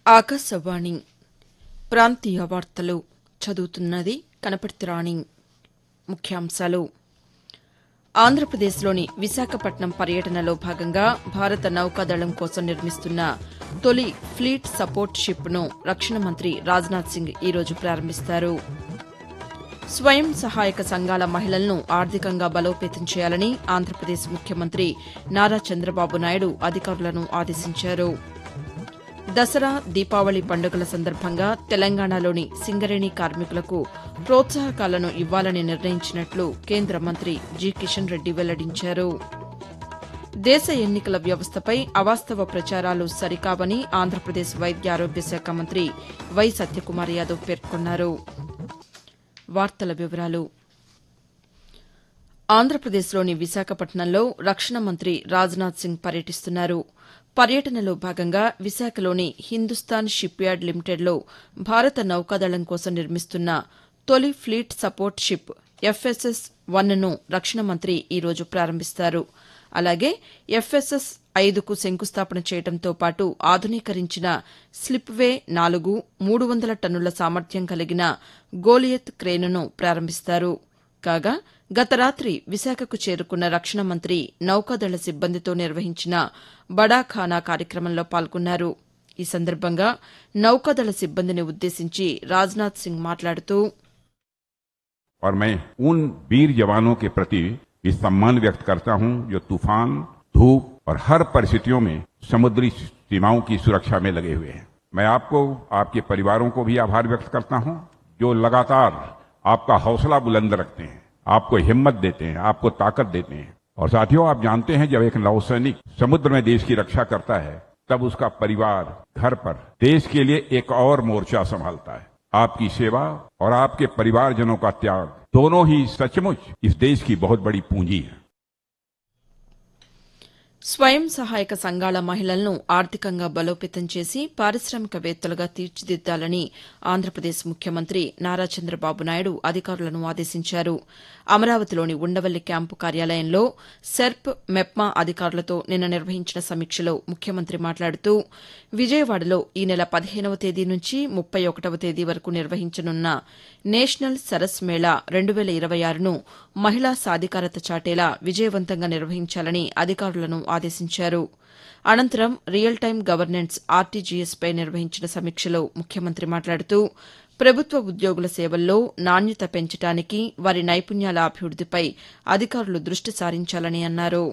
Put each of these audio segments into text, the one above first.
ఆకాశవాణి ప్రాంతీయ వార్తలు చదువుతున్నది కనపర్తి రాణి ముఖ్యాంశాలు ఆంధ్రప్రదేశ్లోని విశాఖపట్నం పర్యటనలో భాగంగా భారత నౌకాదళం కోసం నిర్మిస్తున్న తొలి ఫ్లీట్ సపోర్ట్ షిప్ను రక్షణ మంత్రి రాజ్నాథ్ సింగ్ ఈరోజు ప్రారంభిస్తారు స్వయం సహాయక సంఘాల మహిళలను ఆర్థికంగా బలోపేతం చేయాలని ఆంధ్రప్రదేశ్ ముఖ్యమంత్రి నారా చంద్రబాబు నాయుడు అధికారులను ఆదేశించారు దసరా దీపావళి పండుగల సందర్భంగా తెలంగాణలోని సింగరేణి కార్మికులకు ప్రోత్సాహకాలను ఇవ్వాలని నిర్ణయించినట్లు కేంద్ర మంత్రి జి కిషన్ రెడ్డి వెల్లడించారు దేశ ఎన్నికల వ్యవస్థపై అవాస్తవ ప్రచారాలు సరికావని ఆంధ్రప్రదేశ్ వైద్య ఆరోగ్య శాఖ మంత్రి వై సత్యకుమార్ యాదవ్ పేర్కొన్నారు వార్తల వివరాలు ఆంధ్రప్రదేశ్లోని విశాఖపట్నంలో రక్షణ మంత్రి రాజ్నాథ్ సింగ్ పర్యటిస్తున్నారు పర్యటనలో భాగంగా విశాఖలోని హిందుస్థాన్ షిప్ యార్డ్ లిమిటెడ్లో భారత నౌకాదళం కోసం నిర్మిస్తున్న తొలి ఫ్లీట్ సపోర్ట్ షిప్ ఎఫ్ఎస్ఎస్ వన్ను రక్షణ మంత్రి ఈరోజు ప్రారంభిస్తారు అలాగే ఎఫ్ఎస్ఎస్ ఐదుకు శంకుస్థాపన చేయడంతో పాటు ఆధునీకరించిన స్లిప్వే నాలుగు మూడు వందల టన్నుల సామర్థ్యం కలిగిన గోలియత్ క్రేనును ప్రారంభిస్తారు కాగా గత రాతి విశాఖకు చేరుకున్న రక్షణ మంత్రి నౌకాదళ సిబ్బందితో నిర్వహించిన బడాఖానా కార్యక్రమంలో పాల్గొన్నారు ఈ సందర్భంగా నౌకాదళ సిబ్బందిని ఉద్దేశించి రాజ్నాథ్ సింగ్ మాట్లాడుతూ और मैं उन वीर जवानों के प्रति भी सम्मान व्यक्त करता हूं जो तूफान धूप और हर परिस्थितियों में समुद्री सीमाओं की सुरक्षा में लगे हुए हैं मैं आपको आपके परिवारों को भी आभार व्यक्त करता हूं जो लगातार आपका हौसला बुलंद रखते हैं आपको हिम्मत देते हैं आपको ताकत देते हैं और साथियों आप जानते हैं जब एक नौसैनिक समुद्र में देश की रक्षा करता है तब उसका परिवार घर पर देश के लिए एक और मोर्चा संभालता है आपकी सेवा और आपके परिवारजनों का त्याग दोनों ही सचमुच इस देश की बहुत बड़ी पूंजी है స్వయం సహాయక సంఘాల మహిళలను ఆర్థికంగా బలోపేతం చేసి పారిశామికవేత్తలుగా తీర్చిదిద్దాలని ఆంధ్రప్రదేశ్ ముఖ్యమంత్రి నారా చంద్రబాబు నాయుడు అధికారులను ఆదేశించారు అమరావతిలోని ఉండవల్లి క్యాంపు కార్యాలయంలో సెర్ప్ మెప్మా అధికారులతో నిన్న నిర్వహించిన సమీక్షలో ముఖ్యమంత్రి మాట్లాడుతూ విజయవాడలో ఈ నెల పదిహేనవ తేదీ నుంచి ముప్పై ఒకటవ తేదీ వరకు నిర్వహించనున్న నేషనల్ సరస్ మేళా రెండు వేల ఇరవై ఆరును మహిళా సాధికారత చాటేలా విజయవంతంగా నిర్వహించాలని అధికారులను ఆదేశించారు అనంతరం రియల్ టైం గవర్నెన్స్ ఆర్టీజీఎస్పై నిర్వహించిన సమీక్షలో ముఖ్యమంత్రి మాట్లాడుతూ ప్రభుత్వ ఉద్యోగుల సేవల్లో నాణ్యత పెంచడానికి వారి నైపుణ్యాల అభివృద్దిపై అధికారులు దృష్టి సారించాలని అన్నారు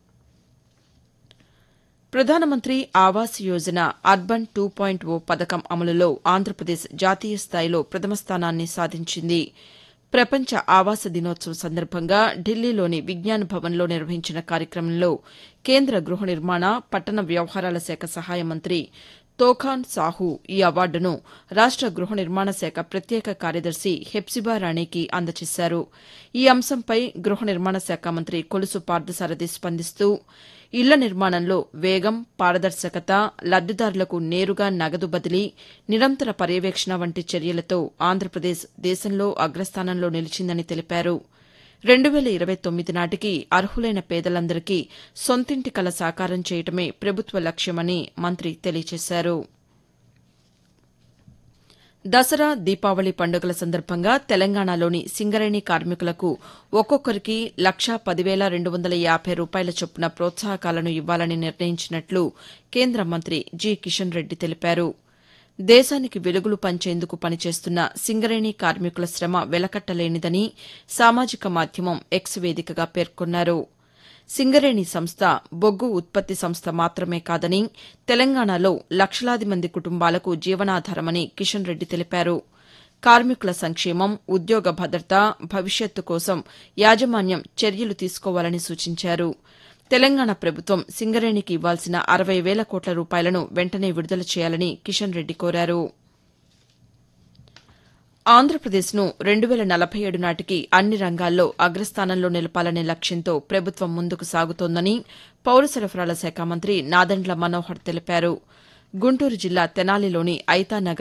Pradhan Mantri Awas Yojana urban two point O పథకం అమలులో ఆంధ్రప్రదేశ్ జాతీయ స్థాయిలో ప్రథమ స్థానాన్ని సాధించింది ప్రపంచ ఆవాస దినోత్సవం సందర్భంగా ఢిల్లీలోని విజ్ఞాన్ భవన్లో నిర్వహించిన కార్యక్రమంలో కేంద్ర గృహ నిర్మాణ పట్టణ వ్యవహారాల శాఖ సహాయ మంత్రి తోఖాన్ సాహు ఈ అవార్డును రాష్ట గృహ నిర్మాణ శాఖ ప్రత్యేక కార్యదర్శి హెప్సిబా రాణికి అందజేశారు ఈ అంశంపై గృహ నిర్మాణ శాఖ మంత్రి కొలుసు పార్థసారథి స్పందిస్తూ ఇళ్ల నిర్మాణంలో వేగం పారదర్శకత లబ్దిదారులకు నేరుగా నగదు బదిలీ నిరంతర పర్యవేక్షణ వంటి చర్యలతో ఆంధ్రప్రదేశ్ దేశంలో అగ్రస్థానంలో నిలిచిందని తెలిపారు రెండు వేల ఇరవై తొమ్మిది నాటికి అర్హులైన పేదలందరికీ సొంతింటి కల సాకారం చేయటమే ప్రభుత్వ లక్ష్యమని మంత్రి తెలియజేశారు దసరా దీపావళి పండుగల సందర్భంగా తెలంగాణలోని సింగరేణి కార్మికులకు ఒక్కొక్కరికి లక్షా పదివేల రెండు వందల యాభై రూపాయల చొప్పున ప్రోత్సాహకాలను ఇవ్వాలని నిర్ణయించినట్లు కేంద్ర మంత్రి జి కిషన్ రెడ్డి తెలిపారు దేశానికి వెలుగులు పంచేందుకు పనిచేస్తున్న సింగరేణి కార్మికుల శ్రమ వెలకట్టలేనిదని సామాజిక మాధ్యమం ఎక్స్ వేదికగా పేర్కొన్నారు సింగరేణి సంస్థ బొగ్గు ఉత్పత్తి సంస్థ మాత్రమే కాదని తెలంగాణలో లక్షలాది మంది కుటుంబాలకు జీవనాధారమని కిషన్ రెడ్డి తెలిపారు కార్మికుల సంక్షేమం ఉద్యోగ భద్రత భవిష్యత్తు కోసం యాజమాన్యం చర్యలు తీసుకోవాలని సూచించారు తెలంగాణ ప్రభుత్వం సింగరేణికి ఇవ్వాల్సిన అరవై వేల కోట్ల రూపాయలను వెంటనే విడుదల చేయాలని కిషన్ రెడ్డి కోరారు ఆంధ్రప్రదేశ్ను రెండు వేల నలభై ఏడు నాటికి అన్ని రంగాల్లో అగ్రస్థానంలో నిలపాలనే లక్ష్యంతో ప్రభుత్వం ముందుకు సాగుతోందని పౌర సరఫరాల శాఖ మంత్రి నాదెండ్ల మనోహర్ తెలిపారు గుంటూరు జిల్లా తెనాలిలోని ఐతానగర్